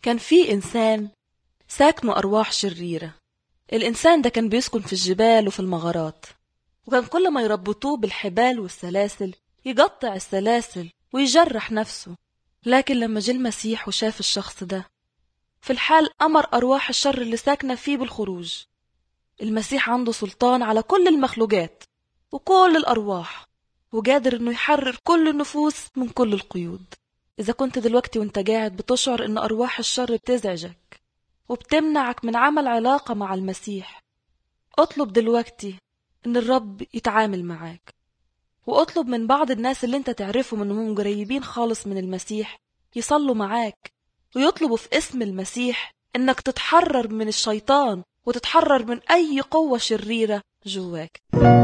كان في إنسان ساكنه أرواح شريرة الإنسان ده كان بيسكن في الجبال وفي المغارات وكان كل ما يربطوه بالحبال والسلاسل يقطع السلاسل ويجرح نفسه لكن لما جه المسيح وشاف الشخص ده في الحال أمر أرواح الشر اللي ساكنة فيه بالخروج المسيح عنده سلطان على كل المخلوقات وكل الأرواح وقادر إنه يحرر كل النفوس من كل القيود إذا كنت دلوقتي وانت قاعد بتشعر إن أرواح الشر بتزعجك وبتمنعك من عمل علاقة مع المسيح اطلب دلوقتي إن الرب يتعامل معاك واطلب من بعض الناس اللي انت تعرفهم انهم قريبين خالص من المسيح يصلوا معاك ويطلبوا في اسم المسيح انك تتحرر من الشيطان وتتحرر من اي قوة شريرة جواك